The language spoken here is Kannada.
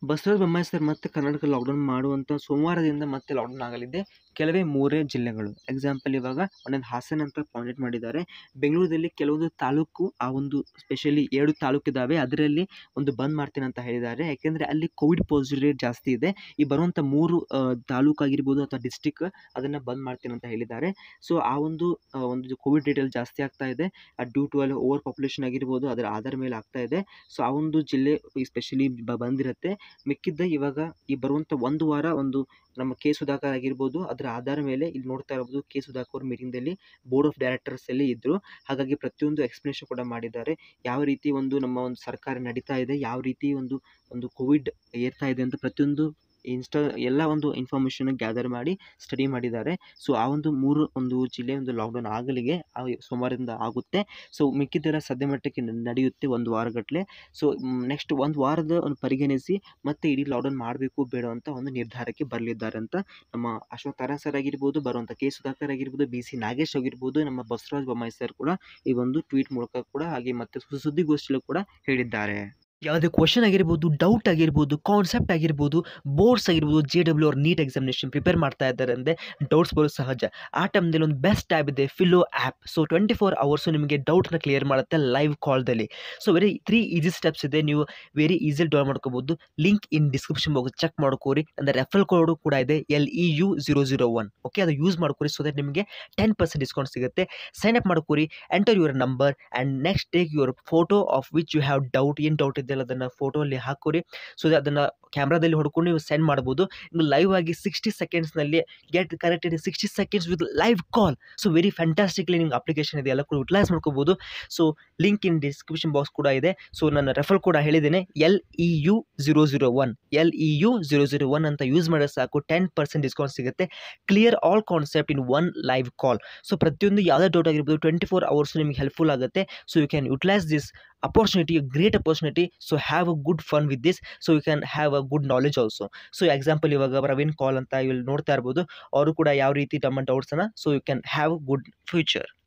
ಬಸವರಾಜ ಬೊಮ್ಮಾಯಿ ಸರ್ ಮತ್ತೆ ಕರ್ನಾಟಕ ಲಾಕ್ಡೌನ್ ಮಾಡುವಂಥ ಸೋಮವಾರದಿಂದ ಮತ್ತೆ ಲಾಕ್ಡೌನ್ ಆಗಲಿದೆ ಕೆಲವೇ ಮೂರೇ ಜಿಲ್ಲೆಗಳು ಎಕ್ಸಾಂಪಲ್ ಇವಾಗ ಒಂದೊಂದು ಹಾಸನ ಅಂತ ಪಾಯಿಂಟ್ ಮಾಡಿದ್ದಾರೆ ಬೆಂಗಳೂರಲ್ಲಿ ಕೆಲವೊಂದು ತಾಲೂಕು ಆ ಒಂದು ಸ್ಪೆಷಲಿ ಎರಡು ತಾಲೂಕು ಇದ್ದಾವೆ ಅದರಲ್ಲಿ ಒಂದು ಬಂದ್ ಮಾಡ್ತೀನಿ ಅಂತ ಹೇಳಿದ್ದಾರೆ ಯಾಕೆಂದರೆ ಅಲ್ಲಿ ಕೋವಿಡ್ ಪಾಸಿಟಿವ್ ರೇಟ್ ಜಾಸ್ತಿ ಇದೆ ಈ ಬರುವಂಥ ಮೂರು ಆ, ತಾಲೂಕು ಆಗಿರ್ಬೋದು ಅಥವಾ ಡಿಸ್ಟಿಕ್ ಅದನ್ನು ಬಂದ್ ಮಾಡ್ತೀನಿ ಅಂತ ಹೇಳಿದ್ದಾರೆ ಸೊ ಆ ಒಂದು ಆ, ಒಂದು ಕೋವಿಡ್ ರೇಟಲ್ಲಿ ಜಾಸ್ತಿ ಆಗ್ತಾ ಇದೆ ಡ್ಯೂ ಟು ಅಲ್ಲಿ ಓವರ್ ಪಾಪ್ಯುಲೇಷನ್ ಆಗಿರ್ಬೋದು ಅದರ ಆಧಾರ ಮೇಲೆ ಆಗ್ತಾ ಇದೆ ಸೊ ಆ ಒಂದು ಜಿಲ್ಲೆ ಸ್ಪೆಷಲಿ ಬಂದಿರುತ್ತೆ ಮಿಕ್ಕಿದ್ದ ಇವಾಗ ಈ ಬರುವಂಥ ಒಂದು ವಾರ ಒಂದು ನಮ್ಮ ಕೆ ಸುಧಾಕರ್ ಆಗಿರ್ಬೋದು ಅದರ ಆಧಾರ ಮೇಲೆ ಇಲ್ಲಿ ನೋಡ್ತಾ ಇರ್ಬೋದು ಕೆ ಸುಧಾಕರ್ ಅವ್ರ ಮೀಟಿಂಗ್ದಲ್ಲಿ ಬೋರ್ಡ್ ಆಫ್ ಡೈರೆಕ್ಟರ್ಸ್ ಅಲ್ಲಿ ಇದ್ದರು ಹಾಗಾಗಿ ಪ್ರತಿಯೊಂದು ಎಕ್ಸ್ಪ್ಲನೇಷನ್ ಕೂಡ ಮಾಡಿದ್ದಾರೆ ಯಾವ ರೀತಿ ಒಂದು ನಮ್ಮ ಒಂದು ಸರ್ಕಾರ ನಡೀತಾ ಇದೆ ಯಾವ ರೀತಿ ಒಂದು ಒಂದು ಕೋವಿಡ್ ಏರ್ತಾ ಇದೆ ಅಂತ ಪ್ರತಿಯೊಂದು ಇನ್ಸ್ಟಾ ಎಲ್ಲ ಒಂದು ಇನ್ಫಾರ್ಮೇಷನ್ ಗ್ಯಾದರ್ ಮಾಡಿ ಸ್ಟಡಿ ಮಾಡಿದ್ದಾರೆ ಸೊ ಆ ಒಂದು ಮೂರು ಒಂದು ಜಿಲ್ಲೆ ಒಂದು ಲಾಕ್ಡೌನ್ ಆಗಲಿಗೆ ಆ ಸೋಮವಾರದಿಂದ ಆಗುತ್ತೆ ಸೊ ಮಿಕ್ಕಿದ್ದರ ಸದ್ಯ ಮಟ್ಟಕ್ಕೆ ನ- ನಡೆಯುತ್ತೆ ಒಂದು ವಾರಗಟ್ಟಲೆ ಸೊ ನೆಕ್ಸ್ಟ್ ಒಂದು ವಾರದ ಒಂದು ಪರಿಗಣಿಸಿ ಮತ್ತೆ ಇಡೀ ಲಾಕ್ಡೌನ್ ಮಾಡಬೇಕು ಬೇಡ ಅಂತ ಒಂದು ನಿರ್ಧಾರಕ್ಕೆ ಬರಲಿದ್ದಾರೆ ಅಂತ ನಮ್ಮ ಅಶೋಕ್ ತಾರಾ ಸರ್ ಆಗಿರ್ಬೋದು ಬರುವಂಥ ಕೆ ಸುಧಾಕರ್ ಆಗಿರ್ಬೋದು ಬಿ ಸಿ ನಾಗೇಶ್ ಆಗಿರ್ಬೋದು ನಮ್ಮ ಬಸವರಾಜ ಬೊಮ್ಮಾಯಿ ಸರ್ ಕೂಡ ಈ ಒಂದು ಟ್ವೀಟ್ ಮೂಲಕ ಕೂಡ ಹಾಗೆ ಮತ್ತೆ ಸು- ಸುದ್ದಿಗೋಷ್ಠಿಯಲ್ಲೂ ಕೂಡ ಹೇಳಿದ್ದಾರೆ ಯಾವುದೇ ಕ್ವಶನ್ ಆಗಿರ್ಬೋದು ಡೌಟ್ ಆಗಿರ್ಬೋದು ಕಾನ್ಸೆಪ್ಟ್ ಆಗಿರ್ಬೋದು ಬೋರ್ಡ್ಸ್ ಆಗಿರ್ಬೋದು ಜೆ ಡಬ್ಲ್ಯೂ ಅವ್ರ ನೀಟ್ ಎಕ್ಸಾಮಿನೇಷನ್ ಪ್ರಿಪೇರ್ ಮಾಡ್ತಾ ಇದ್ದಾರೆ ಅಂದರೆ ಡೌಟ್ಸ್ ಬರೋದು ಸಹಜ ಆ ಟೈಮ್ದಲ್ಲಿ ಒಂದು ಬೆಸ್ಟ್ ಟ್ಯಾಬ್ ಇದೆ Filo app so twenty four hours ನಿಮಗೆ ಡೌಟ್ನ ಕ್ಲಿಯರ್ ಮಾಡುತ್ತೆ ಲೈವ್ ಕಾಲ್ದಲ್ಲಿ so very three easy steps ಇದೆ ನೀವು ವೆರಿ ಈಸಿಲಿ ಡೌನ್ ಮಾಡ್ಕೋಬೋದು link in description box check ಮಾಡ್ಕೋರಿ ಅಂದರೆ ರೆಫರಲ್ ಕೋಡು ಕೂಡ ಇದೆ L E U zero zero one okay ಅದು ಯೂಸ್ ಮಾಡ್ಕೋರಿ ಸೊ ದಟ್ ನಿಮಗೆ ಟೆನ್ ಪರ್ಸೆಂಟ್ ಡಿಸ್ಕೌಂಟ್ ಸಿಗುತ್ತೆ ಸೈನ್ ಅಪ್ ಮಾಡ್ಕೋರಿ enter your number and next take your photo of which you have doubt ಏನು ಡೌಟ್ ಇದೆಯಲ್ಲ ಅದನ್ನು ಫೋಟೋ ಅಲ್ಲಿ ಹಾಕೋರಿ ಸೊ ಅದನ್ನು ಕ್ಯಾಮ್ರಾದಲ್ಲಿ ಹೊಡ್ಕೊಂಡು ನೀವು ಸೆಂಡ್ ಮಾಡ್ಬೋದು ನೀವು ಲೈವ್ ಆಗಿ ಸಿಕ್ಸ್ಟಿ ಸೆಕೆಂಡ್ಸ್ನಲ್ಲಿ get connected sixty seconds with live call so very fantastically ನಿಮ್ಗೆ ಅಪ್ಲಿಕೇಶನ್ ಇದೆ ಎಲ್ಲ ಕೂಡ ಯುಟಿಲೈಸ್ ಮಾಡ್ಕೋಬೋದು so link in description box ಕೂಡ ಇದೆ ಸೊ ನನ್ನ ರೆಫರ್ ಕೂಡ ಹೇಳಿದ್ದೇನೆ L E U zero zero one L E U zero zero one ಅಂತ ಯೂಸ್ ಮಾಡಿದ್ರೆ ಸಾಕು ಟೆನ್ ಪರ್ಸೆಂಟ್ ಡಿಸ್ಕೌಂಟ್ ಸಿಗುತ್ತೆ clear all concept in one live call so ಪ್ರತಿಯೊಂದು ಯಾವುದೇ ಡೌಟ್ ಆಗಿರ್ಬೋದು ಟ್ವೆಂಟಿ ಫೋರ್ ಅವರ್ಸ್ ನಿಮಗೆ ಹೆಲ್ಪ್ಫುಲ್ ಆಗುತ್ತೆ so you can utilise this opportunity great opportunity so have a good fun with this so you can have a good knowledge also so example ಇವಾಗ ಪ್ರವೀಣ್ ಕಾಲ್ ಅಂತ ಇಲ್ಲಿ ನೋಡ್ತಾ ಇರ್ಬೋದು ಅವರು ಕೂಡ ಯಾವ ರೀತಿ ತಮ್ಮ ಡೌಟ್ಸನ್ನು so you can have good future